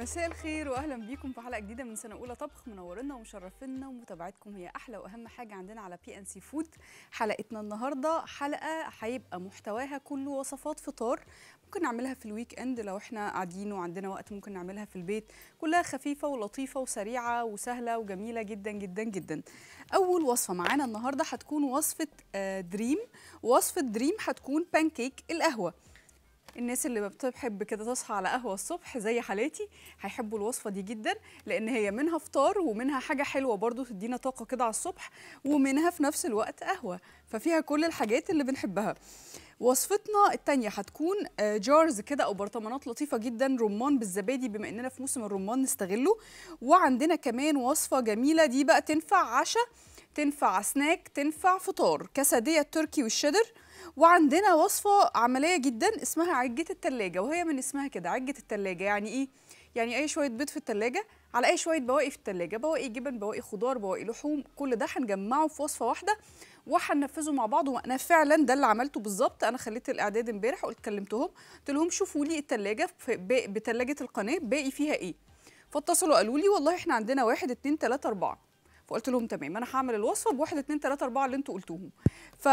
مساء الخير واهلا بيكم في حلقه جديده من سنه اولى طبخ منورنا ومشرفينا ومتابعتكم هي احلى واهم حاجه عندنا على بي ان سي فود حلقتنا النهارده حلقه هيبقى محتواها كله وصفات فطار ممكن نعملها في الويك اند لو احنا قاعدين وعندنا وقت ممكن نعملها في البيت كلها خفيفه ولطيفه وسريعه وسهله وجميله جدا جدا جدا اول وصفه معانا النهارده هتكون وصفه آه، دريم وصفه دريم هتكون بانكيك القهوه الناس اللي بتحب كده تصحى على قهوة الصبح زي حالاتي هيحبوا الوصفة دي جدا لأن هي منها فطار ومنها حاجة حلوة برضو تدينا طاقة كده على الصبح ومنها في نفس الوقت قهوة ففيها كل الحاجات اللي بنحبها وصفتنا التانية هتكون آه، جارز كده أو برطمانات لطيفة جدا رمان بالزبادي بما إننا في موسم الرمان نستغله وعندنا كمان وصفة جميلة دي بقى تنفع عشاء تنفع سناك تنفع فطار كسدية التركي والشيدر وعندنا وصفة عملية جدا اسمها عجة التلاجة وهي من اسمها كده عجة التلاجة يعني ايه؟ يعني اي شوية بيض في التلاجة على اي شوية بواقي في التلاجة بواقي جبن بواقي خضار بواقي لحوم كل ده هنجمعه في وصفة واحدة وهننفذه مع بعض وانا فعلا ده اللي عملته بالظبط انا خليت الاعداد امبارح قلت كلمتهم قلت لهم شوفوا لي التلاجة في با- بتلاجة القناة باقي فيها ايه فاتصلوا قالوا لي والله احنا عندنا واحد اتنين تلاتة اربعة فقلت لهم تمام انا هعمل الوصفة بواحد اتنين تلاتة اربعة اللي انتوا قلتوهم ف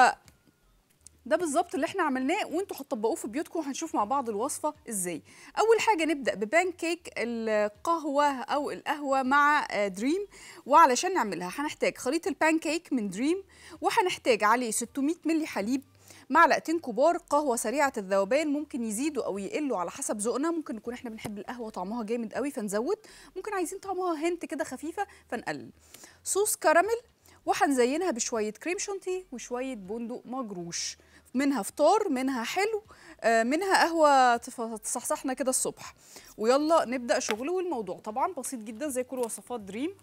ده بالظبط اللي احنا عملناه وانتوا هتطبقوه في بيوتكم وهنشوف مع بعض الوصفه ازاي اول حاجه نبدا ببان كيك القهوه او القهوه مع آه، دريم وعلشان نعملها هنحتاج خليط البان كيك من دريم وهنحتاج عليه 600 ملي حليب معلقتين كبار قهوه سريعه الذوبان ممكن يزيدوا او يقلوا على حسب ذوقنا ممكن نكون احنا بنحب القهوه طعمها جامد قوي فنزود ممكن عايزين طعمها هنت كده خفيفه فنقلل صوص كراميل وهنزينها بشويه كريم شانتيه وشويه بندق مجروش منها فطار منها حلو آه، منها قهوه تف- تصحصحنا كده الصبح ويلا نبدا شغل والموضوع طبعا بسيط جدا زي كل وصفات دريم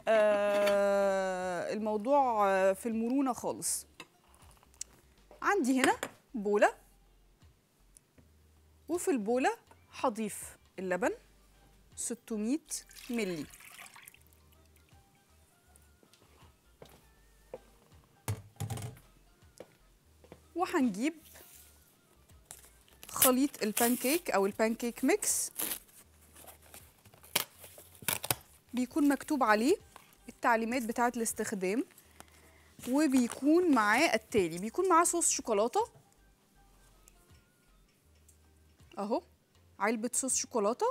آه، الموضوع آه، في المرونه خالص عندي هنا بوله وفي البوله هضيف اللبن 600 ملي وهنجيب خليط البانكيك او البانكيك ميكس بيكون مكتوب عليه التعليمات بتاعه الاستخدام وبيكون معاه التالي بيكون معاه صوص شوكولاته اهو علبه صوص شوكولاته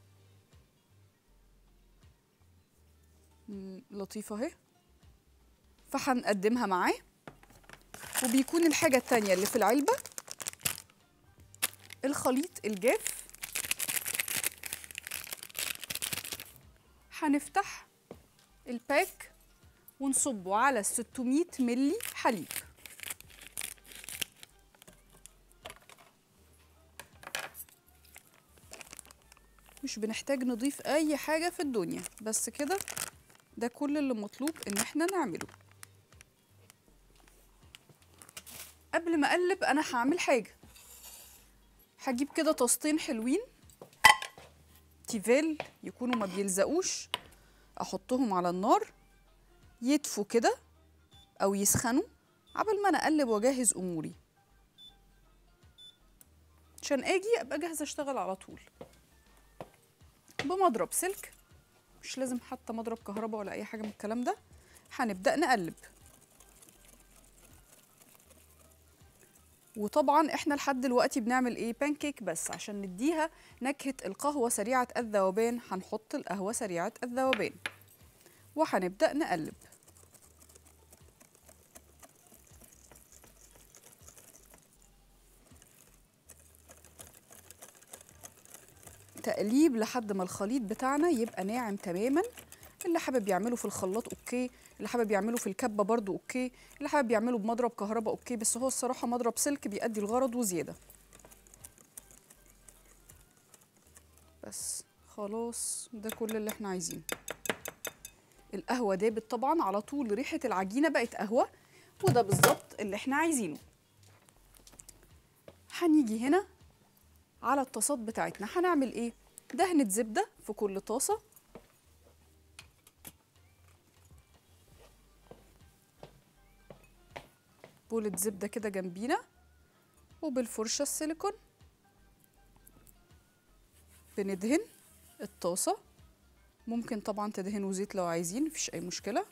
مم، لطيفه اهي فهنقدمها معاه وبيكون الحاجة التانية اللي في العلبة الخليط الجاف هنفتح الباك ونصبه على 600 ملي حليب مش بنحتاج نضيف اي حاجة في الدنيا بس كده ده كل اللي مطلوب ان احنا نعمله قبل ما اقلب انا هعمل حاجه هجيب كده طاستين حلوين تيفال يكونوا ما بيلزقوش احطهم على النار يدفوا كده او يسخنوا عبل ما انا اقلب واجهز اموري عشان اجي ابقى جاهزه اشتغل على طول بمضرب سلك مش لازم حتى مضرب كهرباء ولا اي حاجه من الكلام ده هنبدا نقلب وطبعا احنا لحد دلوقتي بنعمل ايه بانكيك بس عشان نديها نكهة القهوة سريعة الذوبان هنحط القهوة سريعة الذوبان وهنبدأ نقلب تقليب لحد ما الخليط بتاعنا يبقى ناعم تماما اللي حابب يعمله في الخلاط اوكي اللي حابب يعمله في الكبه برضو اوكي اللي حابب يعمله بمضرب كهرباء اوكي بس هو الصراحه مضرب سلك بيأدي الغرض وزياده بس خلاص ده كل اللي احنا عايزينه القهوه دابت طبعا على طول ريحه العجينه بقت قهوه وده بالظبط اللي احنا عايزينه هنيجي هنا على الطاسات بتاعتنا هنعمل ايه دهنة زبدة في كل طاسة بولة زبدة كده جنبينا وبالفرشة السيليكون بندهن الطاسة ممكن طبعا تدهنوا زيت لو عايزين مفيش أي مشكلة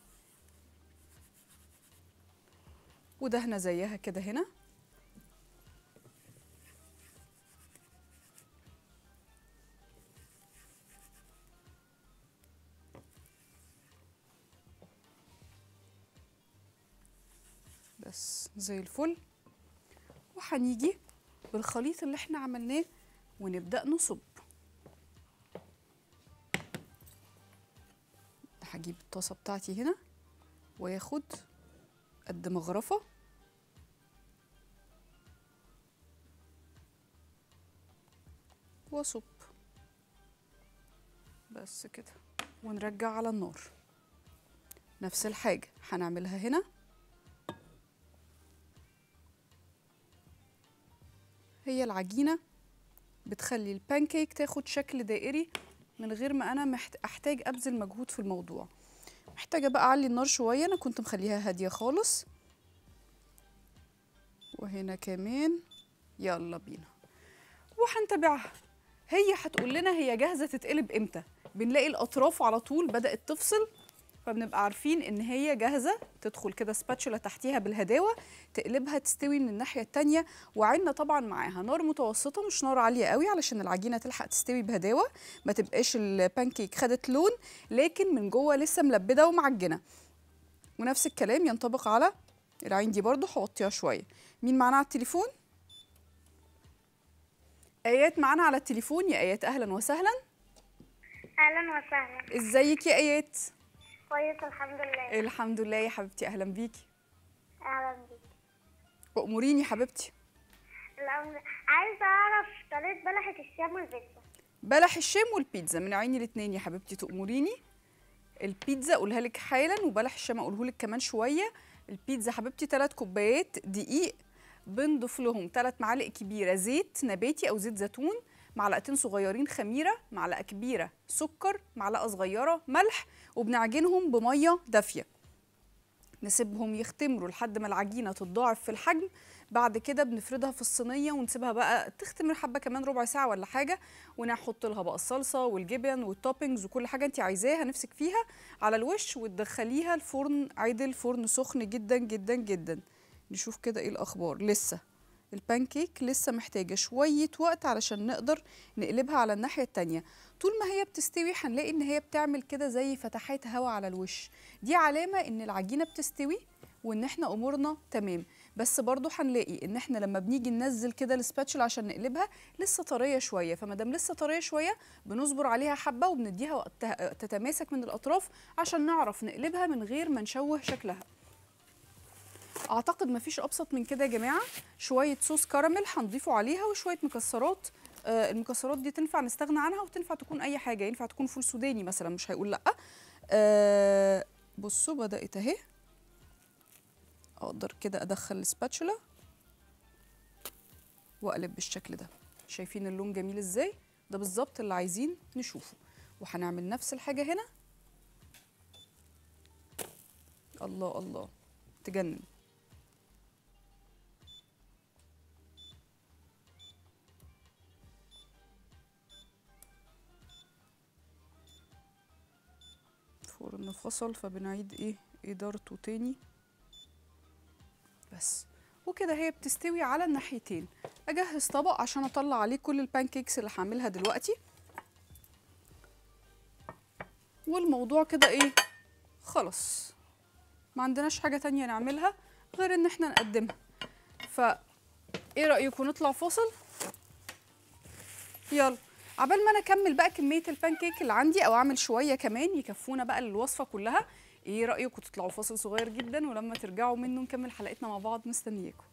ودهنة زيها كده هنا بس زي الفل وهنيجي بالخليط اللي احنا عملناه ونبدأ نصب هجيب الطاسة بتاعتي هنا واخد قد مغرفة واصب بس كده ونرجع على النار نفس الحاجة هنعملها هنا هي العجينة بتخلي البانكيك تاخد شكل دائري من غير ما أنا محت... أحتاج أبذل مجهود في الموضوع محتاجة بقى أعلي النار شوية أنا كنت مخليها هادية خالص وهنا كمان يلا بينا وهنتابعها هي هتقول لنا هي جاهزة تتقلب امتى بنلاقي الأطراف على طول بدأت تفصل فبنبقى عارفين ان هي جاهزه تدخل كده سباتشولا تحتيها بالهداوه تقلبها تستوي من الناحيه التانية وعنا طبعا معاها نار متوسطه مش نار عاليه قوي علشان العجينه تلحق تستوي بهداوه ما تبقاش البانكيك خدت لون لكن من جوه لسه ملبده ومعجنه ونفس الكلام ينطبق على العين دي برضو هوطيها شويه مين معانا على التليفون ايات معانا على التليفون يا ايات اهلا وسهلا اهلا وسهلا ازيك يا ايات كويس الحمد لله الحمد لله يا حبيبتي اهلا بيكي اهلا بيك واموريني يا حبيبتي الأمر... عايزه اعرف طريقه بلحه الشام والبيتزا بلح الشام والبيتزا من عيني الاتنين يا حبيبتي تأمريني البيتزا اقولها لك حالا وبلح الشام اقوله لك كمان شويه البيتزا حبيبتي 3 كوبايات دقيق بنضيف لهم 3 معالق كبيره زيت نباتي او زيت زيتون معلقتين صغيرين خميره معلقه كبيره سكر معلقه صغيره ملح وبنعجنهم بميه دافيه نسيبهم يختمروا لحد ما العجينه تتضاعف في الحجم بعد كده بنفردها في الصينيه ونسيبها بقى تختمر حبه كمان ربع ساعه ولا حاجه ونحط لها بقى الصلصه والجبن والتوبينجز وكل حاجه انت عايزاها نفسك فيها على الوش وتدخليها الفرن عدل فرن سخن جدا جدا جدا نشوف كده ايه الاخبار لسه البانكيك لسه محتاجة شوية وقت علشان نقدر نقلبها على الناحية التانية طول ما هي بتستوي هنلاقي ان هي بتعمل كده زي فتحات هواء على الوش دي علامة ان العجينة بتستوي وان احنا امورنا تمام بس برضو هنلاقي ان احنا لما بنيجي ننزل كده السباتشل عشان نقلبها لسه طريه شويه فما دام لسه طريه شويه بنصبر عليها حبه وبنديها وقت تتماسك من الاطراف عشان نعرف نقلبها من غير ما نشوه شكلها اعتقد مفيش ابسط من كده يا جماعه شويه صوص كراميل هنضيفه عليها وشويه مكسرات آه المكسرات دي تنفع نستغنى عنها وتنفع تكون اي حاجه ينفع تكون فول سوداني مثلا مش هيقول لا آه بصوا بدات اهي اقدر كده ادخل السباتشولا واقلب بالشكل ده شايفين اللون جميل ازاي ده بالظبط اللي عايزين نشوفه وهنعمل نفس الحاجه هنا الله الله تجنن فرن فصل فبنعيد ايه ادارته تاني بس وكده هي بتستوي على الناحيتين اجهز طبق عشان اطلع عليه كل البانكيكس اللي هعملها دلوقتي والموضوع كده ايه خلاص ما عندناش حاجه تانية نعملها غير ان احنا نقدمها ف ايه رايكم نطلع فاصل يلا عبال ما انا اكمل بقى كميه البانكيك اللي عندي او اعمل شويه كمان يكفونا بقى للوصفه كلها ايه رايكم تطلعوا فاصل صغير جدا ولما ترجعوا منه نكمل حلقتنا مع بعض مستنياكم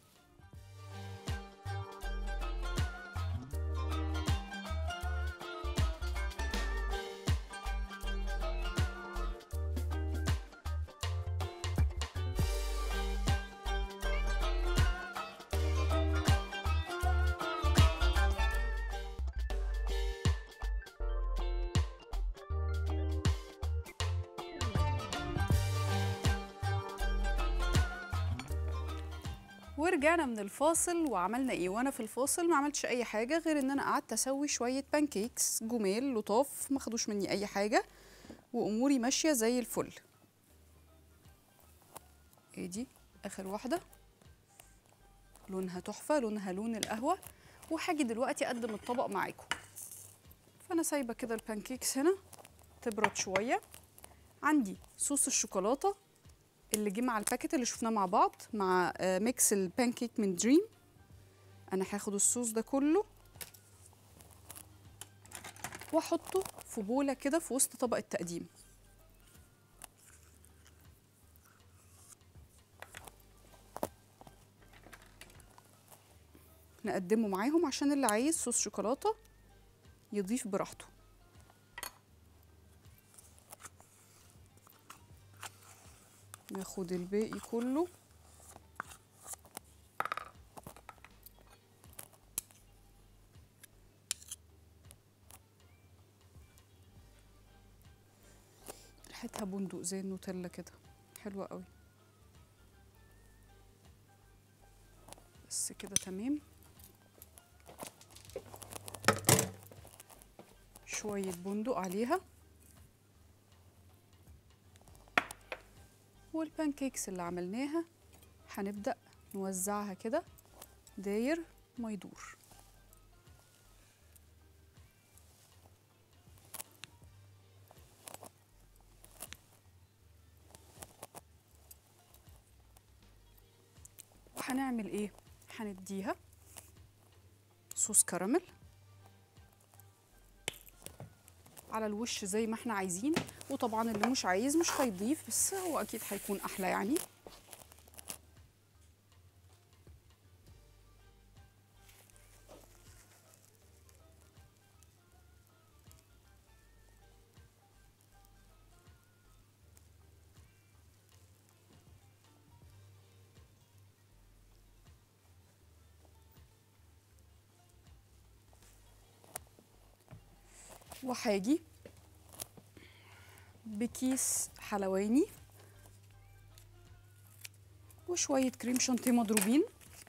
ورجعنا من الفاصل وعملنا ايه وانا في الفاصل ما عملتش اي حاجه غير ان انا قعدت اسوي شويه بانكيكس جمال لطاف ما خدوش مني اي حاجه واموري ماشيه زي الفل ايه دي اخر واحده لونها تحفه لونها لون القهوه وهاجي دلوقتي اقدم الطبق معاكم فانا سايبه كده البانكيكس هنا تبرد شويه عندي صوص الشوكولاته اللي جه مع الباكت اللي شفناه مع بعض مع آه، ميكس البانكيك من دريم انا هاخد الصوص ده كله واحطه في بوله كده في وسط طبق التقديم نقدمه معاهم عشان اللي عايز صوص شوكولاته يضيف براحته ناخد الباقي كله ريحتها بندق زي النوتيلا كده حلوة قوي بس كده تمام شوية بندق عليها والبانكيكس اللي عملناها هنبدأ نوزعها كده داير ما يدور وهنعمل ايه هنديها صوص كراميل على الوش زي ما احنا عايزين وطبعا اللي مش عايز مش هيضيف بس هو اكيد هيكون احلى يعني وهاجي بكيس حلواني وشوية كريم شانتيه مضروبين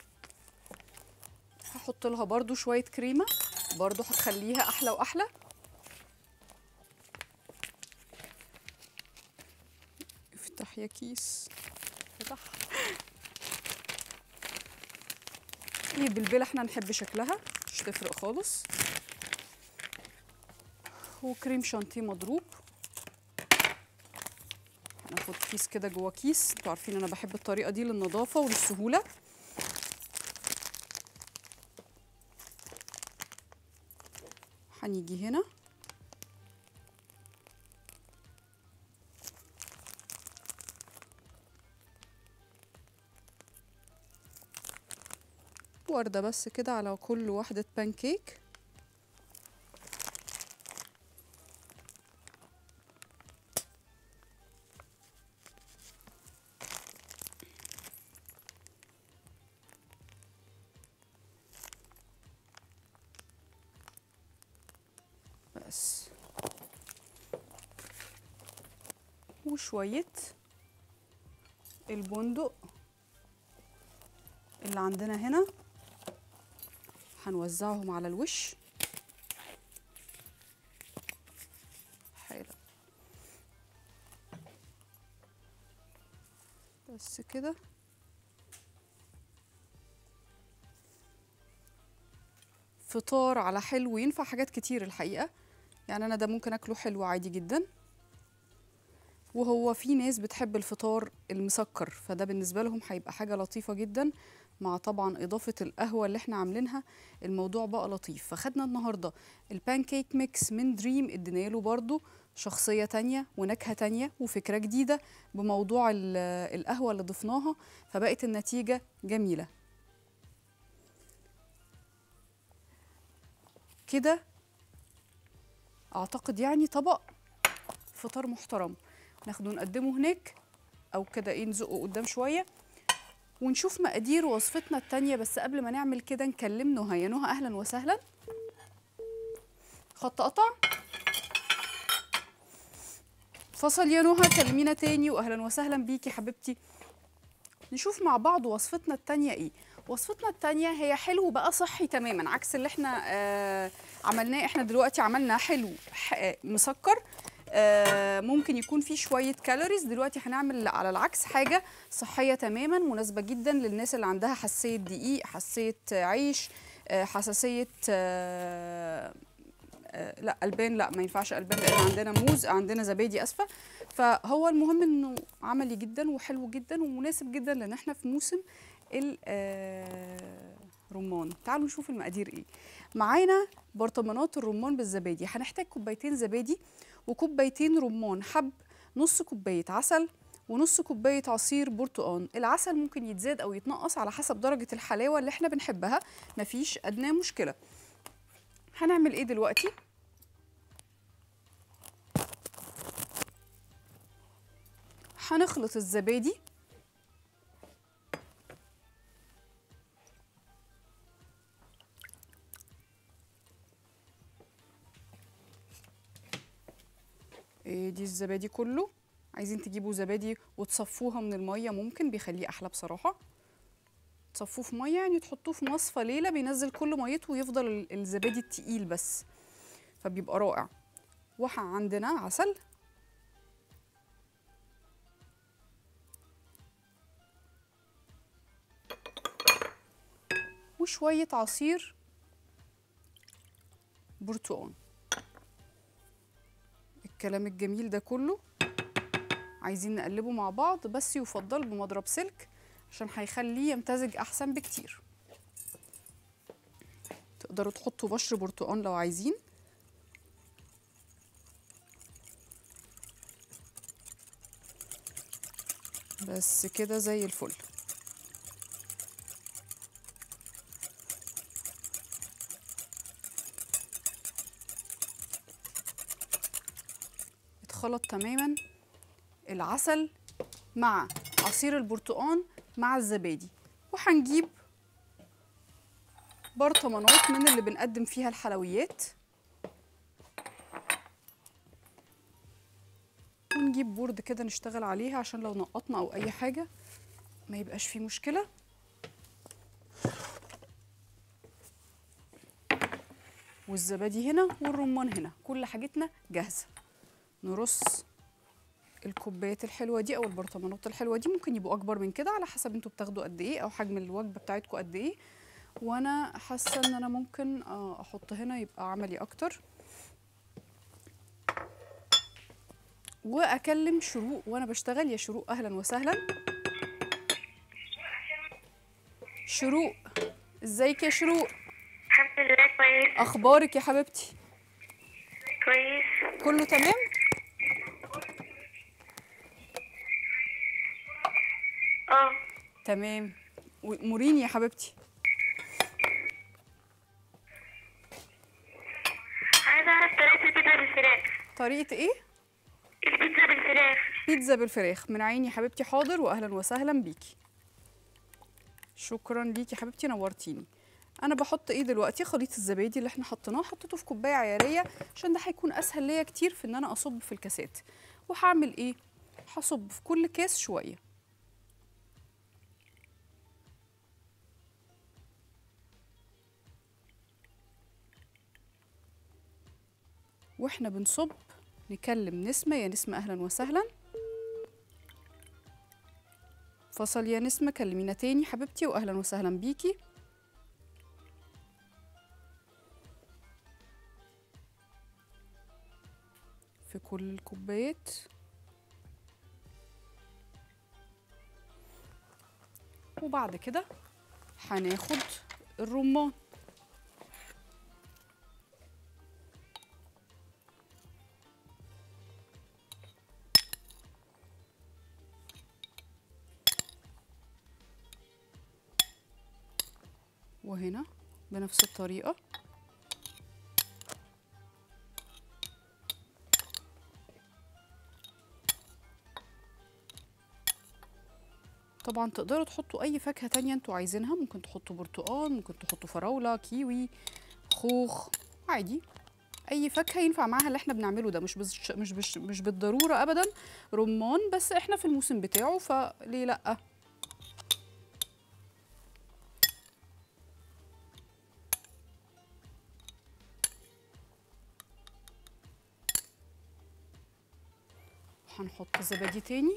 هحط لها برضو شوية كريمة برضو هتخليها أحلى وأحلى افتح يا كيس فتح ايه بالبلة احنا نحب شكلها مش تفرق خالص وكريم شانتيه مضروب هناخد كيس كده جوه كيس انتوا عارفين انا بحب الطريقه دي للنظافه وللسهوله هنيجي هنا وردة بس كده على كل واحدة بانكيك بس وشوية البندق اللي عندنا هنا هنوزعهم على الوش حلو بس كده فطار على حلو ينفع حاجات كتير الحقيقة يعني أنا ده ممكن أكله حلو عادي جدا وهو في ناس بتحب الفطار المسكر فده بالنسبة لهم هيبقى حاجة لطيفة جدا مع طبعا إضافة القهوة اللي احنا عاملينها الموضوع بقى لطيف فخدنا النهاردة البانكيك ميكس من دريم ادينا له برضو شخصية تانية ونكهة تانية وفكرة جديدة بموضوع ال- القهوة اللي ضفناها فبقت النتيجة جميلة كده اعتقد يعني طبق فطار محترم ناخده نقدمه هناك او كده ايه نزقه قدام شويه ونشوف مقادير وصفتنا التانية بس قبل ما نعمل كده نكلم نهى يا نهى اهلا وسهلا خط قطع فصل يا نهى كلمينا تاني واهلا وسهلا بيكي حبيبتي نشوف مع بعض وصفتنا التانية ايه وصفتنا التانية هي حلو بقى صحي تماما عكس اللي احنا آه عملناه احنا دلوقتي عملنا حلو ح- آه، مسكر آه ممكن يكون فيه شوية كالوريز دلوقتي هنعمل على العكس حاجة صحية تماما مناسبة جدا للناس اللي عندها حساسية دقيق حساسية عيش آه حساسية آه آه، لا البان لا ما ينفعش البان لان عندنا موز عندنا زبادي اسفه فهو المهم انه عملي جدا وحلو جدا ومناسب جدا لان احنا في موسم الرمان تعالوا نشوف المقادير ايه معانا برطمانات الرمان بالزبادي هنحتاج كوبايتين زبادي وكوبايتين رمان حب نص كوبايه عسل ونص كوبايه عصير برتقان العسل ممكن يتزاد او يتنقص على حسب درجه الحلاوه اللي احنا بنحبها مفيش ادنى مشكله هنعمل ايه دلوقتي هنخلط الزبادي إيه دي الزبادي كله عايزين تجيبوا زبادي وتصفوها من الميه ممكن بيخليه احلى بصراحه تصفوه في ميه يعني تحطوه في مصفى ليله بينزل كل ميته ويفضل ال- الزبادي التقيل بس فبيبقى رائع وعندنا عسل وشوية عصير برتقان الكلام الجميل ده كله عايزين نقلبه مع بعض بس يفضل بمضرب سلك عشان هيخليه يمتزج احسن بكتير تقدروا تحطوا بشر برتقان لو عايزين بس كده زي الفل اتخلط تماما العسل مع عصير البرتقان مع الزبادي وهنجيب برطمانات من اللي بنقدم فيها الحلويات ونجيب بورد كده نشتغل عليها عشان لو نقطنا او اي حاجه ما يبقاش فيه مشكله والزبادي هنا والرمان هنا كل حاجتنا جاهزه نرص الكوبايات الحلوه دي او البرطمانات الحلوه دي ممكن يبقوا اكبر من كده على حسب انتوا بتاخدوا قد ايه او حجم الوجبه بتاعتكم قد ايه وانا حاسه ان انا ممكن آه، احط هنا يبقى عملي اكتر واكلم شروق وانا بشتغل يا شروق اهلا وسهلا شروق ازيك يا شروق الحمد لله كويس اخبارك يا حبيبتي كويس كله تمام اه تمام موريني يا حبيبتي عايزة أعرف طريقة البيتزا بالفراخ طريقه ايه البيتزا بالفراخ بيتزا بالفراخ من عيني يا حبيبتي حاضر واهلا وسهلا بيكي شكرا ليكي يا حبيبتي نورتيني انا بحط ايه دلوقتي خليط الزبادي اللي احنا حطيناه حطيته في كوبايه عياريه عشان ده هيكون اسهل ليا كتير في ان انا اصب في الكاسات وهعمل ايه هصب في كل كاس شويه واحنا بنصب نكلم نسمة يا نسمة أهلا وسهلا فصل يا نسمة كلمينا تاني حبيبتي وأهلا وسهلا بيكي في كل الكوبايات وبعد كده هناخد الرمان وهنا بنفس الطريقة طبعا تقدروا تحطوا اي فاكهة تانية انتوا عايزينها ممكن تحطوا برتقال ممكن تحطوا فراولة كيوي خوخ عادي اي فاكهة ينفع معاها اللي احنا بنعمله ده مش بش مش بش مش بالضرورة ابدا رمان بس احنا في الموسم بتاعه فليه لا هنحط زبادي تاني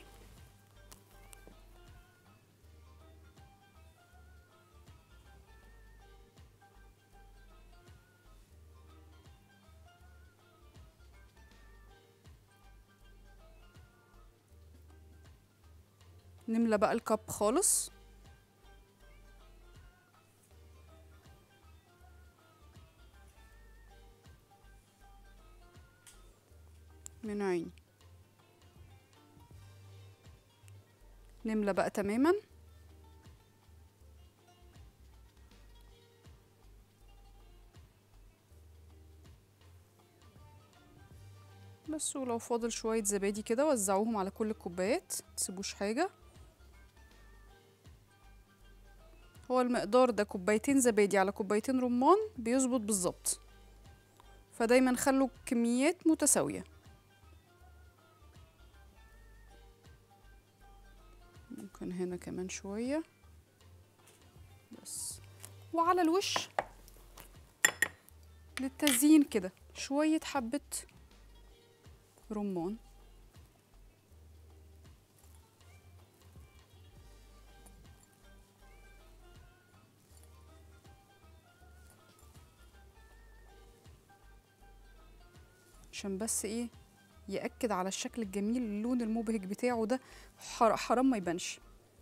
نملى بقى الكب خالص من عيني نملى بقى تماما بس ولو فاضل شوية زبادي كده وزعوهم على كل الكوبايات متسيبوش حاجة هو المقدار ده كوبايتين زبادي على كوبايتين رمان بيظبط بالظبط فدايما خلوا كميات متساوية ممكن هنا كمان شوية بس وعلى الوش للتزيين كده شوية حبة رمان عشان بس ايه يأكد على الشكل الجميل اللون المبهج بتاعه ده حر- حرام ما يبانش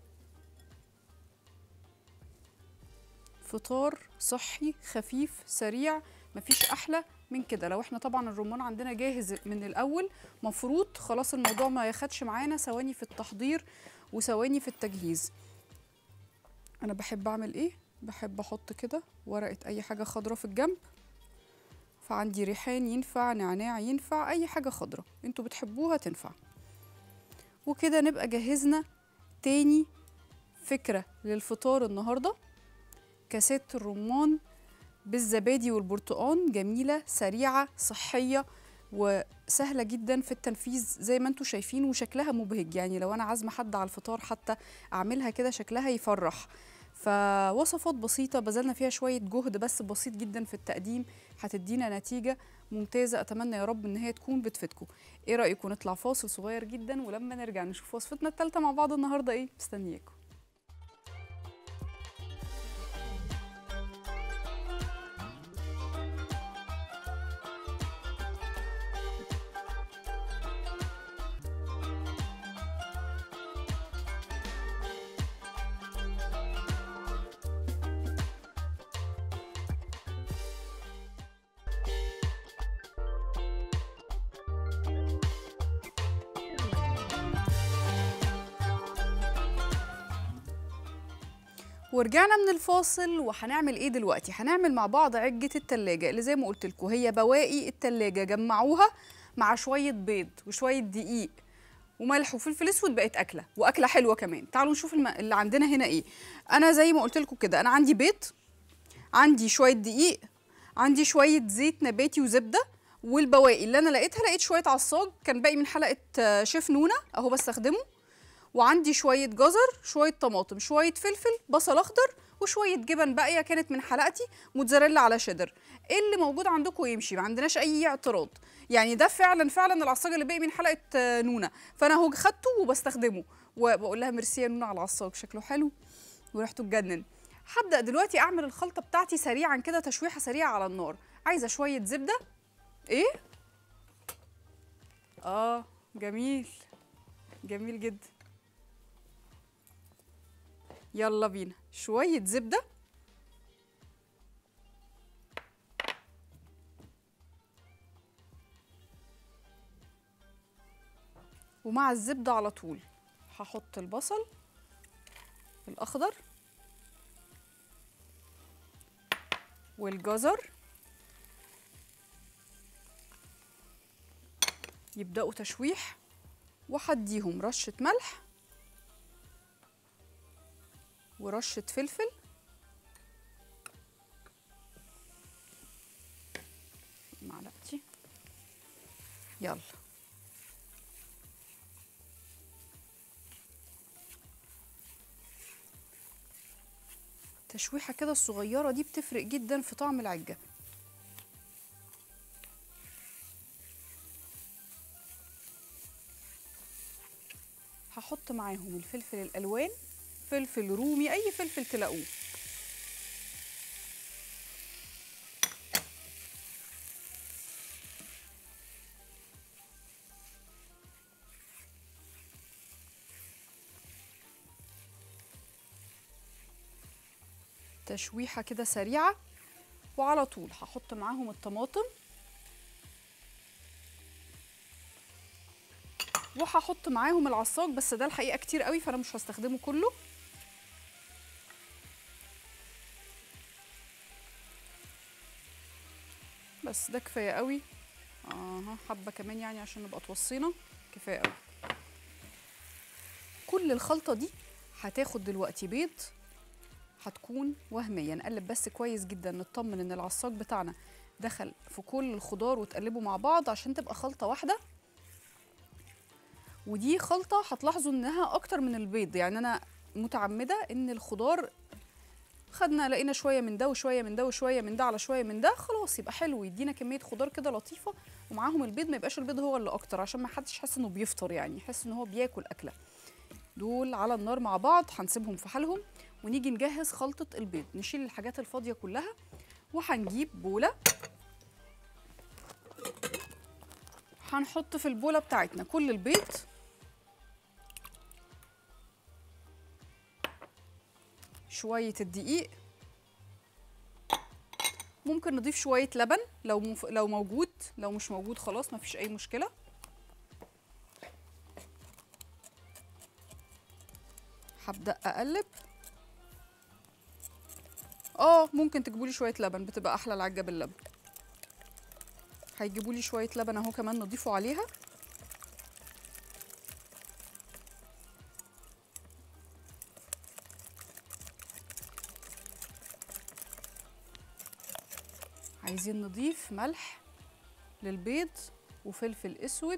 فطار صحي خفيف سريع مفيش احلى من كده لو احنا طبعا الرمان عندنا جاهز من الاول مفروض خلاص الموضوع ما ياخدش معانا ثواني في التحضير وثواني في التجهيز انا بحب اعمل ايه بحب احط كده ورقه اي حاجه خضراء في الجنب فعندي ريحان ينفع نعناع ينفع اي حاجه خضراء انتوا بتحبوها تنفع وكده نبقى جهزنا تاني فكره للفطار النهارده كاسات الرمان بالزبادي والبرتقان جميله سريعه صحيه وسهله جدا في التنفيذ زي ما انتم شايفين وشكلها مبهج يعني لو انا عازمه حد على الفطار حتى اعملها كده شكلها يفرح فوصفات بسيطه بذلنا فيها شويه جهد بس بسيط جدا في التقديم هتدينا نتيجه ممتازه اتمنى يا رب ان هي تكون بتفيدكم ايه رايكم نطلع فاصل صغير جدا ولما نرجع نشوف وصفتنا الثالثه مع بعض النهارده ايه مستنياكم ورجعنا من الفاصل وهنعمل ايه دلوقتي هنعمل مع بعض عجة التلاجة اللي زي ما قلت لكم هي بواقي التلاجة جمعوها مع شوية بيض وشوية دقيق وملح وفلفل اسود بقت اكله واكله حلوه كمان تعالوا نشوف الم... اللي عندنا هنا ايه انا زي ما قلت لكم كده انا عندي بيض عندي شويه دقيق عندي شويه زيت نباتي وزبده والبواقي اللي انا لقيتها لقيت شويه عصاج كان باقي من حلقه آه، شيف نونه اهو بستخدمه وعندي شويه جزر شويه طماطم شويه فلفل بصل اخضر وشويه جبن باقيه كانت من حلقتي موتزاريلا على شيدر ايه اللي موجود عندكم يمشي ما عندناش اي اعتراض يعني ده فعلا فعلا العصاج اللي باقي من حلقه آه، نونه فانا اهو خدته وبستخدمه وبقول لها ميرسي يا نونه على العصاج شكله حلو وريحته تجنن هبدا دلوقتي اعمل الخلطه بتاعتي سريعا كده تشويحه سريعه على النار عايزه شويه زبده ايه اه جميل جميل جدا يلا بينا شويه زبده ومع الزبده على طول هحط البصل الاخضر والجزر يبداوا تشويح وهديهم رشه ملح ورشه فلفل معلقتي يلا التشويحه كده الصغيره دي بتفرق جدا في طعم العجه معاهم الفلفل الالوان فلفل رومي اي فلفل تلاقوه تشويحه كده سريعه وعلى طول هحط معاهم الطماطم وهحط معاهم العصاج بس ده الحقيقه كتير قوي فانا مش هستخدمه كله بس ده كفايه قوي اها حبه كمان يعني عشان نبقى توصينا كفايه قوي كل الخلطه دي هتاخد دلوقتي بيض هتكون وهميه نقلب بس كويس جدا نطمن ان العصاج بتاعنا دخل في كل الخضار وتقلبوا مع بعض عشان تبقى خلطه واحده ودي خلطه هتلاحظوا انها اكتر من البيض يعني انا متعمده ان الخضار خدنا لقينا شويه من ده وشويه من ده وشويه من ده على شويه من ده خلاص يبقى حلو يدينا كميه خضار كده لطيفه ومعاهم البيض ما يبقاش البيض هو اللي اكتر عشان ما حدش يحس انه بيفطر يعني يحس ان هو بياكل اكله دول على النار مع بعض هنسيبهم في حالهم ونيجي نجهز خلطه البيض نشيل الحاجات الفاضيه كلها وهنجيب بوله هنحط في البوله بتاعتنا كل البيض شويه الدقيق ممكن نضيف شويه لبن لو مف... لو موجود لو مش موجود خلاص مفيش اي مشكله هبدا اقلب اه ممكن تجيبوا لي شويه لبن بتبقى احلى العجه باللبن هيجيبوا لي شويه لبن اهو كمان نضيفه عليها عايزين نضيف ملح للبيض وفلفل اسود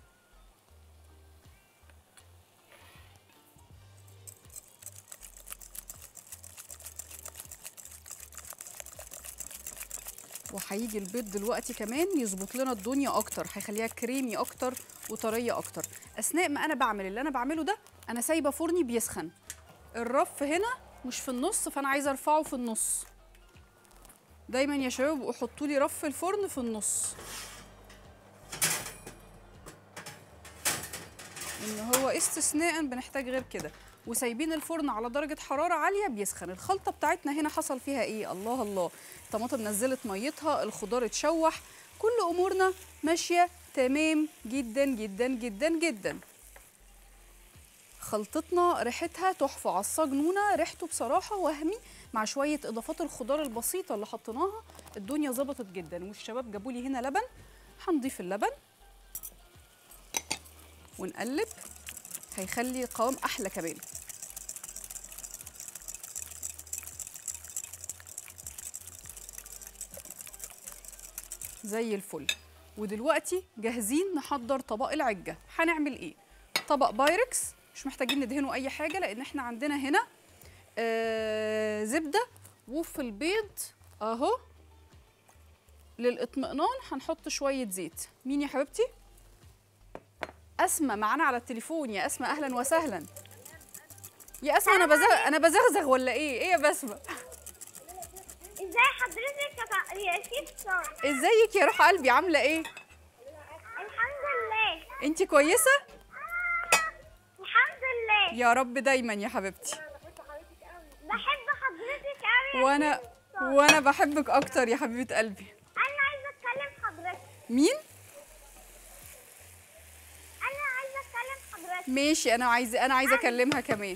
وهيجي البيض دلوقتي كمان يظبط لنا الدنيا اكتر هيخليها كريمي اكتر وطريه اكتر اثناء ما انا بعمل اللي انا بعمله ده انا سايبه فرني بيسخن الرف هنا مش في النص فانا عايزه ارفعه في النص دايما يا شباب حطوا لي رف الفرن في النص ان هو استثناء بنحتاج غير كده وسايبين الفرن على درجة حرارة عالية بيسخن الخلطة بتاعتنا هنا حصل فيها ايه الله الله الطماطم نزلت ميتها الخضار اتشوح كل امورنا ماشية تمام جدا جدا جدا جدا خلطتنا ريحتها تحفة عصاج نونة ريحته بصراحة وهمي مع شوية إضافات الخضار البسيطة اللي حطيناها الدنيا ظبطت جدا والشباب جابوا لي هنا لبن هنضيف اللبن ونقلب هيخلي القوام أحلى كمان زي الفل ودلوقتي جاهزين نحضر طبق العجة هنعمل ايه طبق بايركس مش محتاجين ندهنه اي حاجة لان احنا عندنا هنا آه زبدة وفي البيض اهو للاطمئنان هنحط شوية زيت مين يا حبيبتي اسماء معانا على التليفون يا اسماء اهلا وسهلا يا اسماء انا بزغ... انا بزغزغ ولا ايه ايه يا بسمه ازاي حضرتك يا ط- يا شيف ازيك يا روح قلبي عامله ايه الحمد لله انت كويسه الحمد لله يا رب دايما يا حبيبتي بحب حضرتك قوي وانا وانا بحبك اكتر يا حبيبه قلبي انا عايزه اتكلم حضرتك مين انا عايزه اتكلم حضرتك ماشي انا عايزه انا عايزه اكلمها كمان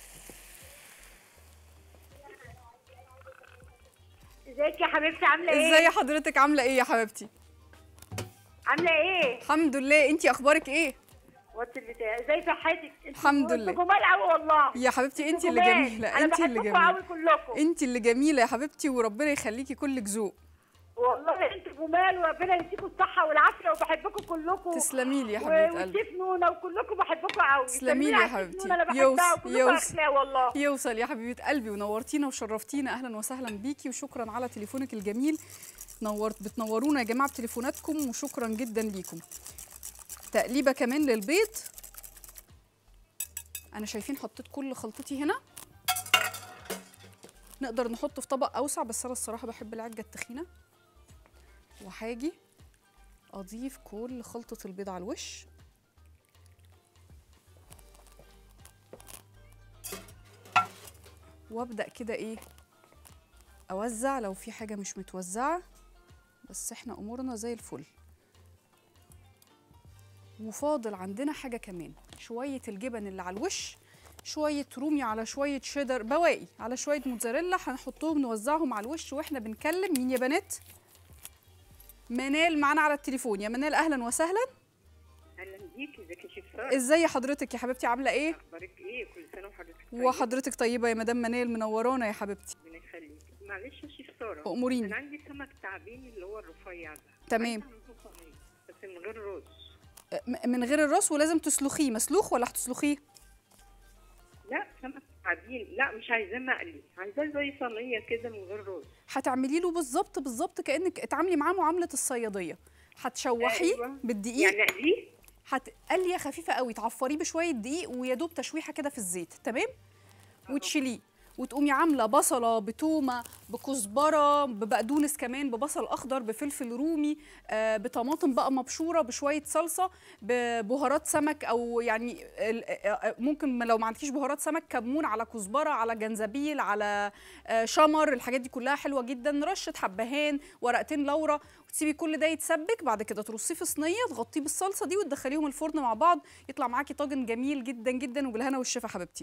ازيك يا حبيبتي عامله ايه؟ ازاي حضرتك عامله ايه يا حبيبتي عامله ايه؟ الحمد لله انت اخبارك ايه وات البتاع ازاي صحتك؟ انتوا- الحمد لله. انتوا جمال قوي والله يا حبيبتي انت اللي جمال. جميله انا انت اللي بحبكم جميله قوي كلكم انت اللي جميله يا حبيبتي وربنا يخليكي كلك ذوق والله انتوا جمال وربنا يديكم الصحه والعافيه وبحبكم كلكم تسلمي لي يا و- حبيبه قلبي وشيف نونا وكلكم بحبكم قوي تسلمي لي يا على شيف حبيبتي. نونا، انا يوس- بحبها وكلكم يوس. اخلاق والله يوصل يا حبيبه قلبي ونورتينا وشرفتينا اهلا وسهلا بيكي وشكرا على تليفونك الجميل نورت بتنورونا يا جماعه بتليفوناتكم وشكرا جدا ليكم تقليبه كمان للبيض انا شايفين حطيت كل خلطتي هنا نقدر نحط في طبق اوسع بس انا الصراحه بحب العجه التخينه وهاجي اضيف كل خلطه البيض على الوش وابدا كده ايه اوزع لو في حاجه مش متوزعه بس احنا امورنا زي الفل وفاضل عندنا حاجه كمان شويه الجبن اللي على الوش شويه رومي على شويه شيدر بواقي على شويه موتزاريلا هنحطهم نوزعهم على الوش واحنا بنكلم مين يا بنات منال معانا على التليفون يا منال اهلا وسهلا اهلا بيكي ازيك يا شيف ساره ازاي حضرتك يا حبيبتي عامله ايه اخبارك ايه كل سنه وحضرتك طيب وحضرتك طيبه يا مدام منال منورانا يا حبيبتي ربنا يخليك معلش يا شيف ساره أموريني. انا عندي سمك تعبين اللي هو الرفيع ده تمام. عايزة أعمله صينية، بس من غير رز م- من غير الراس ولازم تسلخيه مسلوخ ولا هتسلخيه لا سمك تعبين لا مش عايزاه مقلي عايزاه زي صينيه كده من غير رز هتعملي له بالظبط بالظبط كانك اتعاملي معاه معامله الصياديه هتشوحيه أيوة. بالدقيق يعني اقليه هتقليه خفيفه قوي تعفريه بشويه دقيق ويا دوب تشويحه كده في الزيت تمام وتشيليه وتقومي عامله بصله بتومه بكزبره ببقدونس كمان ببصل اخضر بفلفل رومي آه بطماطم بقى مبشوره بشويه صلصه ببهارات سمك او يعني ال- آه، آه، ممكن لو ما عندكيش بهارات سمك كمون على كزبره على جنزبيل على آه شمر الحاجات دي كلها حلوه جدا رشه حبهان ورقتين لورا وتسيبي كل ده يتسبك بعد كده ترصيه في صينيه تغطيه بالصلصه دي وتدخليهم الفرن مع بعض يطلع معاكي طاجن جميل جدا جدا وبالهنا والشفا حبيبتي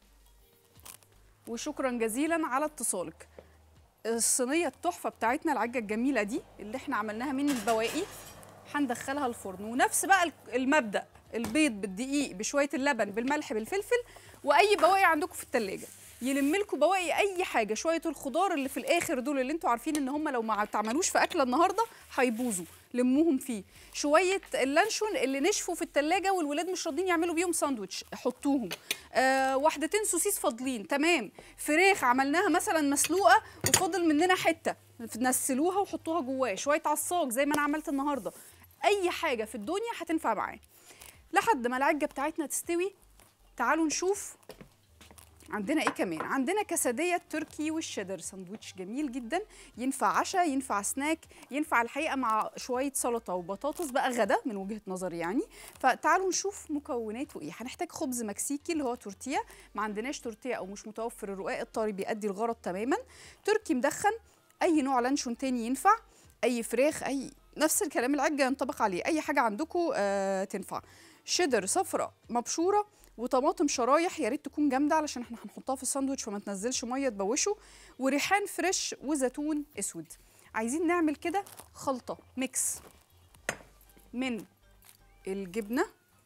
وشكرا جزيلا على اتصالك الصينيه التحفه بتاعتنا العجه الجميله دي اللي احنا عملناها من البواقي هندخلها الفرن ونفس بقى ال- المبدا البيض بالدقيق بشويه اللبن بالملح بالفلفل واي بواقي عندكم في التلاجة يلم لكم بواقي اي حاجه شويه الخضار اللي في الاخر دول اللي انتوا عارفين ان هم لو ما تعملوش في اكله النهارده هيبوظوا لموهم فيه شويه اللانشون اللي نشفوا في التلاجة والولاد مش راضيين يعملوا بيهم ساندوتش حطوهم آه واحدتين سوسيس فاضلين تمام فراخ عملناها مثلا مسلوقه وفاضل مننا حته نسلوها وحطوها جواه شويه عصاج زي ما انا عملت النهارده اي حاجه في الدنيا هتنفع معاه لحد ما العجه بتاعتنا تستوي تعالوا نشوف عندنا ايه كمان عندنا كسديه التركي والشيدر ساندوتش جميل جدا ينفع عشاء ينفع سناك ينفع الحقيقه مع شويه سلطه وبطاطس بقى غدا من وجهه نظري يعني فتعالوا نشوف مكوناته ايه هنحتاج خبز مكسيكي اللي هو تورتيه ما عندناش تورتيه او مش متوفر الرقاق الطري بيأدي الغرض تماما تركي مدخن اي نوع لانشون تاني ينفع اي فراخ اي نفس الكلام العجه ينطبق عليه اي حاجه عندكم آه تنفع شيدر صفرة مبشوره وطماطم شرايح يا ريت تكون جامده علشان احنا هنحطها في الساندوتش فما تنزلش ميه تبوشه وريحان فريش وزيتون اسود عايزين نعمل كده خلطه ميكس من الجبنه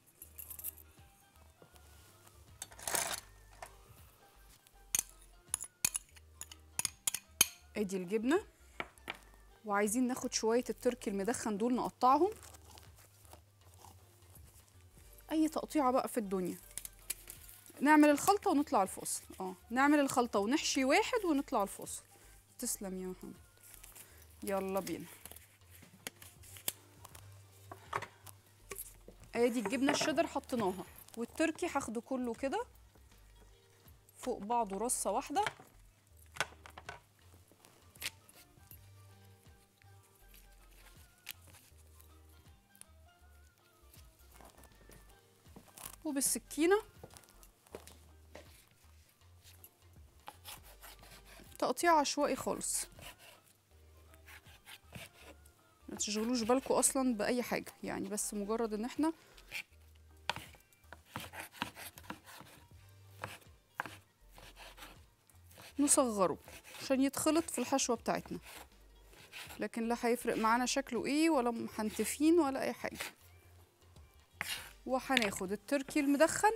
ادي الجبنه وعايزين ناخد شويه التركي المدخن دول نقطعهم اي تقطيعه بقى في الدنيا نعمل الخلطه ونطلع الفاصل اه نعمل الخلطه ونحشي واحد ونطلع الفاصل تسلم يا محمد يلا بينا ادي الجبنه الشيدر حطيناها والتركي هاخده كله كده فوق بعضه رصه واحده وبالسكينة تقطيع عشوائي خالص ما تشغلوش بالكم اصلا باي حاجه يعني بس مجرد ان احنا نصغره عشان يتخلط في الحشوه بتاعتنا لكن لا هيفرق معانا شكله ايه ولا محنتفين ولا اي حاجه وهناخد التركي المدخن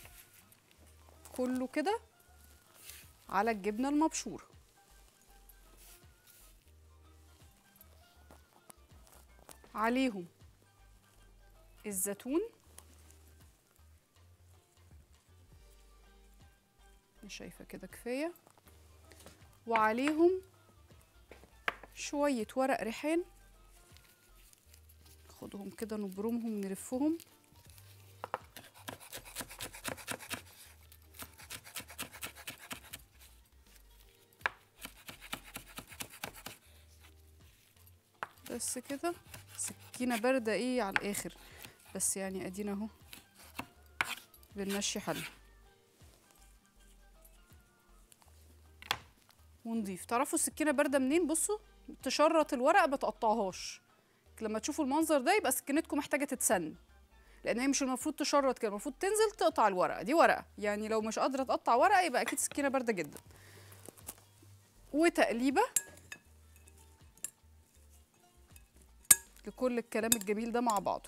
كله كده على الجبنه المبشوره عليهم الزيتون أنا شايفه كده كفايه وعليهم شويه ورق ريحان ناخدهم كده نبرمهم نلفهم بس كده سكينة باردة ايه على الآخر بس يعني ادينا اهو بنمشي حالنا ونضيف تعرفوا السكينة باردة منين بصوا تشرط الورقة ما تقطعهاش لما تشوفوا المنظر ده يبقى سكينتكم محتاجة تتسن لان هي مش المفروض تشرط كده المفروض تنزل تقطع الورقة دي ورقة يعني لو مش قادرة تقطع ورقة يبقى اكيد سكينة باردة جدا وتقليبة لكل الكلام الجميل ده مع بعضه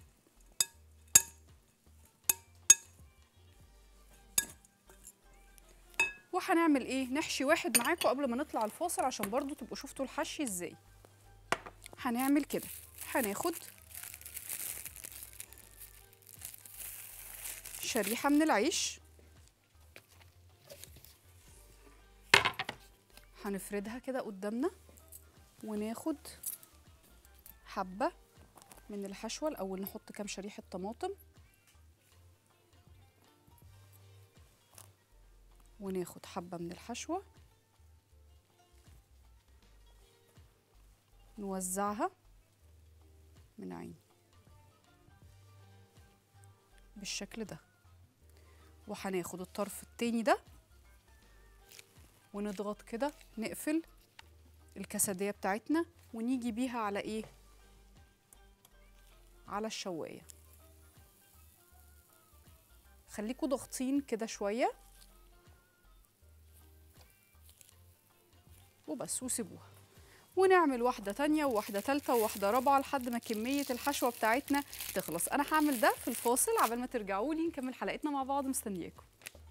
وهنعمل ايه نحشي واحد معاكم قبل ما نطلع الفاصل عشان برضو تبقوا شفتوا الحشي ازاي هنعمل كده هناخد شريحة من العيش هنفردها كده قدامنا وناخد حبة من الحشوة الأول نحط كام شريحة طماطم وناخد حبة من الحشوة نوزعها من عين بالشكل ده وهناخد الطرف التاني ده ونضغط كده نقفل الكسدية بتاعتنا ونيجي بيها على ايه على الشواية خليكوا ضاغطين كده شوية وبس وسيبوها ونعمل واحدة تانية وواحدة تالتة وواحدة رابعة لحد ما كمية الحشوة بتاعتنا تخلص أنا هعمل ده في الفاصل عبال ما ترجعوا لي نكمل حلقتنا مع بعض مستنياكم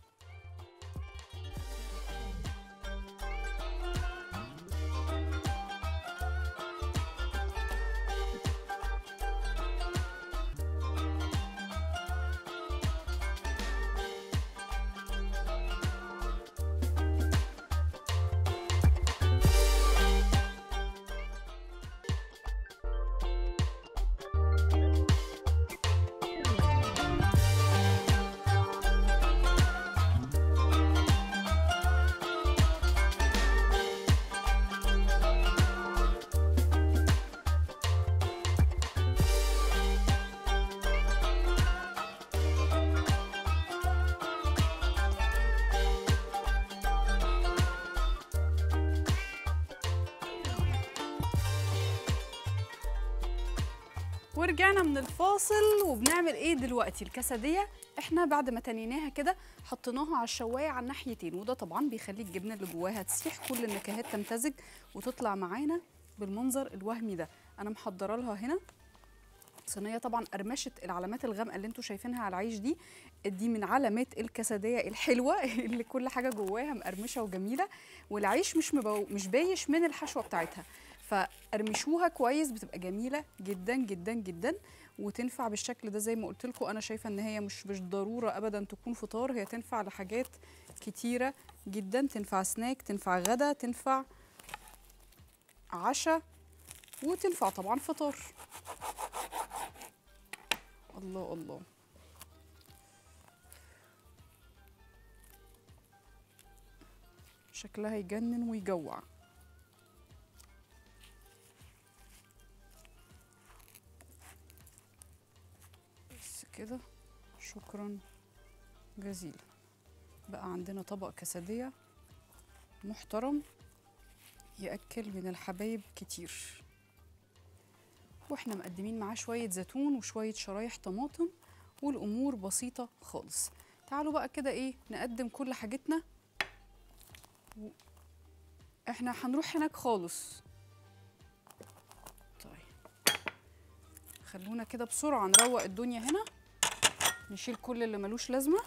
ورجعنا من الفاصل وبنعمل ايه دلوقتي الكسديه احنا بعد ما تنيناها كده حطيناها على الشوايه على الناحيتين وده طبعا بيخلي الجبنه اللي جواها تسيح كل النكهات تمتزج وتطلع معانا بالمنظر الوهمي ده انا محضره لها هنا صينيه طبعا قرمشه العلامات الغامقه اللي انتوا شايفينها على العيش دي دي من علامات الكسديه الحلوه اللي كل حاجه جواها مقرمشه وجميله والعيش مش مبو... مش بايش من الحشوه بتاعتها فقرمشوها كويس بتبقى جميله جدا جدا جدا وتنفع بالشكل ده زي ما قلت لكم انا شايفه ان هي مش مش ضروره ابدا تكون فطار هي تنفع لحاجات كتيره جدا تنفع سناك تنفع غدا تنفع عشاء وتنفع طبعا فطار الله الله شكلها يجنن ويجوع بس كده شكرا جزيلا بقى عندنا طبق كسدية محترم يأكل من الحبايب كتير واحنا مقدمين معاه شوية زيتون وشوية شرايح طماطم والأمور بسيطة خالص تعالوا بقى كده ايه نقدم كل حاجتنا و... احنا هنروح هناك خالص طيب خلونا كده بسرعة نروق الدنيا هنا نشيل كل اللي ملوش لازمة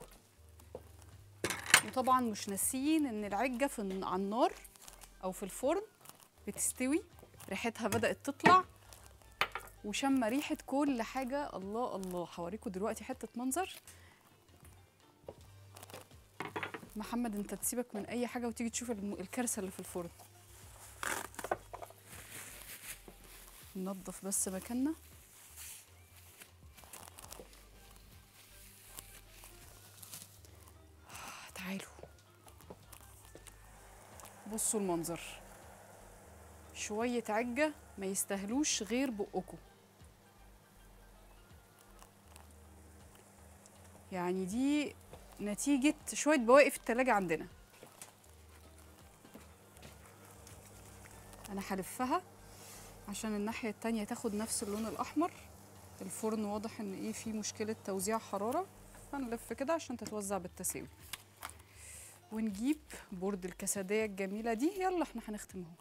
وطبعا مش ناسيين ان العجة في الن- على النار او في الفرن بتستوي ريحتها بدأت تطلع وشم ريحة كل حاجة الله الله هوريكم دلوقتي حتة منظر محمد انت تسيبك من اي حاجة وتيجي تشوف الم- الكارثة اللي في الفرن ننضف بس مكاننا تعالوا بصوا المنظر شويه عجه ما يستاهلوش غير بقكم يعني دي نتيجه شويه بواقي في التلاجة عندنا انا هلفها عشان الناحيه التانية تاخد نفس اللون الاحمر الفرن واضح ان ايه فيه مشكله توزيع حراره فنلف كده عشان تتوزع بالتساوي ونجيب بورد الكسديه الجميله دي يلا احنا هنختم اهو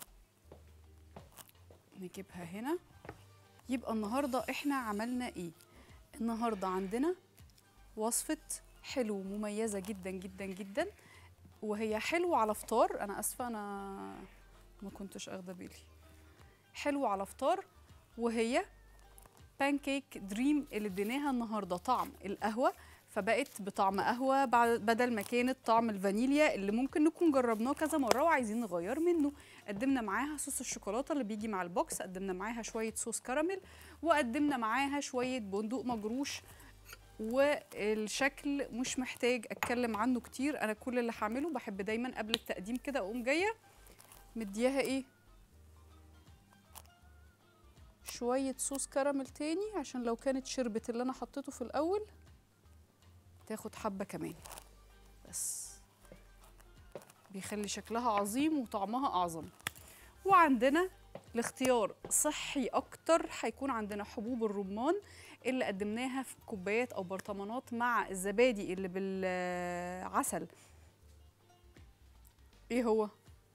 نجيبها هنا يبقى النهارده احنا عملنا ايه النهارده عندنا وصفه حلو مميزه جدا جدا جدا وهي حلو على فطار انا اسفه انا ما كنتش اخده بالي حلو على فطار وهي بانكيك دريم اللي اديناها النهارده طعم القهوه فبقت بطعم قهوه بعد- بدل ما كانت طعم الفانيليا اللي ممكن نكون جربناه كذا مره وعايزين نغير منه قدمنا معاها صوص الشوكولاته اللي بيجي مع البوكس قدمنا معاها شويه صوص كراميل وقدمنا معاها شويه بندق مجروش والشكل مش محتاج اتكلم عنه كتير انا كل اللي هعمله بحب دايما قبل التقديم كده اقوم جايه مدياها ايه شوية صوص كراميل تاني عشان لو كانت شربت اللي أنا حطيته في الأول تاخد حبة كمان بس بيخلي شكلها عظيم وطعمها أعظم وعندنا الاختيار صحي أكتر هيكون عندنا حبوب الرمان اللي قدمناها في كوبايات أو برطمانات مع الزبادي اللي بالعسل إيه هو؟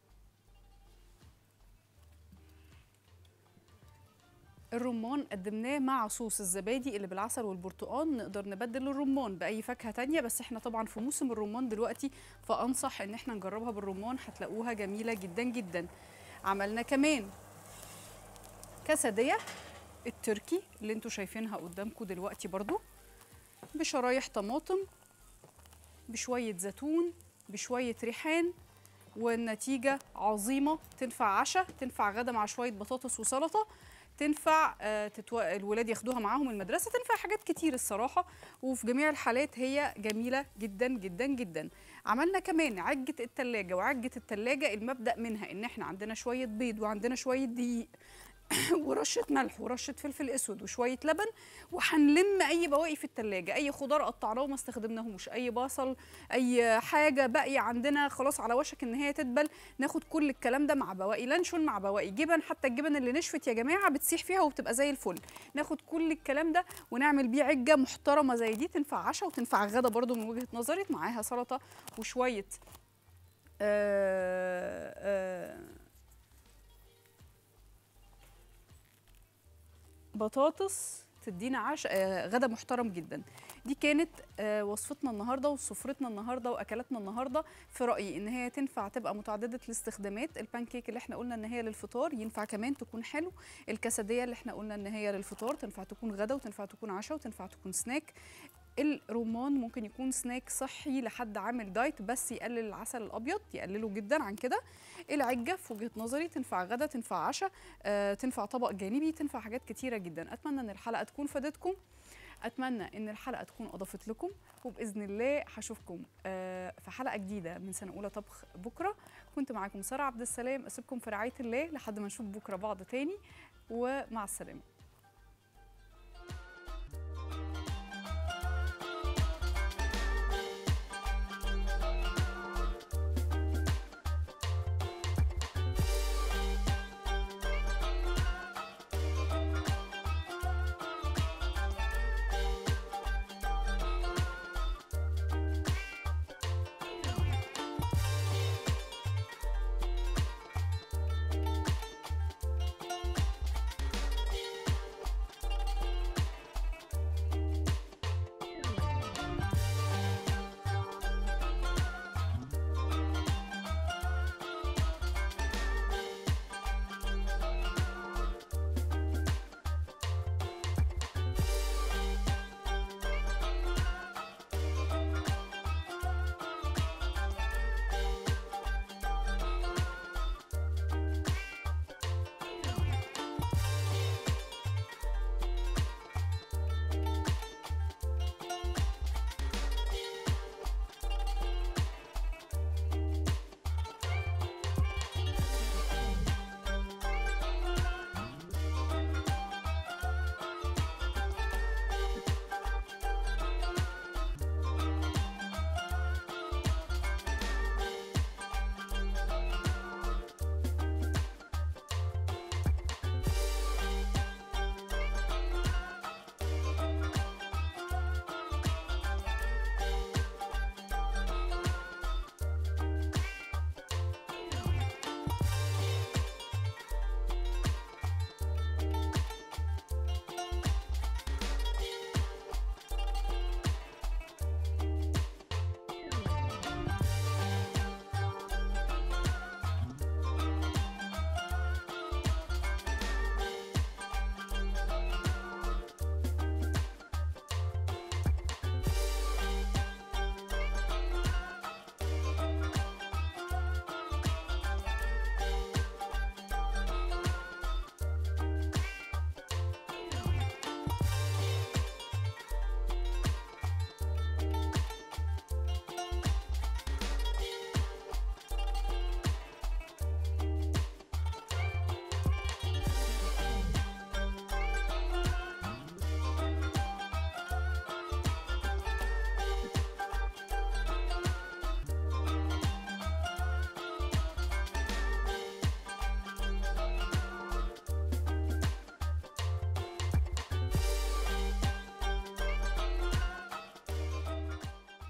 الرمان قدمناه مع صوص الزبادي اللي بالعسل والبرتقال نقدر نبدل الرمان باي فاكهه تانية بس احنا طبعا في موسم الرمان دلوقتي فانصح ان احنا نجربها بالرمان هتلاقوها جميله جدا جدا عملنا كمان كسديه التركي اللي انتوا شايفينها قدامكم دلوقتي برضو بشرايح طماطم بشويه زيتون بشويه ريحان والنتيجه عظيمه تنفع عشاء تنفع غدا مع شويه بطاطس وسلطه تنفع آه، تتو... الولاد ياخدوها معاهم المدرسه تنفع حاجات كتير الصراحه وفي جميع الحالات هي جميله جدا جدا جدا عملنا كمان عجه التلاجة وعجه التلاجة المبدا منها ان احنا عندنا شويه بيض وعندنا شويه دقيق ورشه ملح ورشه فلفل اسود وشويه لبن وهنلم اي بواقي في التلاجة اي خضار قطعناه وما استخدمناهوش اي بصل اي حاجه باقيه عندنا خلاص على وشك ان هي تدبل ناخد كل الكلام ده مع بواقي لانشون مع بواقي جبن حتى الجبن اللي نشفت يا جماعه بتسيح فيها وبتبقى زي الفل ناخد كل الكلام ده ونعمل بيه عجه محترمه زي دي تنفع عشاء وتنفع غدا برضو من وجهه نظري معاها سلطه وشويه آه آه بطاطس تدينا عش آه غدا محترم جدا دي كانت آه وصفتنا النهارده وسفرتنا النهارده واكلاتنا النهارده في رايي ان هي تنفع تبقى متعدده الاستخدامات البانكيك اللي احنا قلنا ان هي للفطار ينفع كمان تكون حلو الكسديه اللي احنا قلنا ان هي للفطار تنفع تكون غدا وتنفع تكون عشاء وتنفع تكون سناك الرمان ممكن يكون سناك صحي لحد عامل دايت بس يقلل العسل الابيض يقلله جدا عن كده العجه في وجهه نظري تنفع غدا تنفع عشاء آه، تنفع طبق جانبي تنفع حاجات كتيره جدا اتمنى ان الحلقه تكون فادتكم اتمنى ان الحلقه تكون اضافت لكم وباذن الله هشوفكم آه، في حلقه جديده من سنه اولى طبخ بكره كنت معاكم ساره عبد السلام اسيبكم في رعايه الله لحد ما نشوف بكره بعض تاني ومع السلامه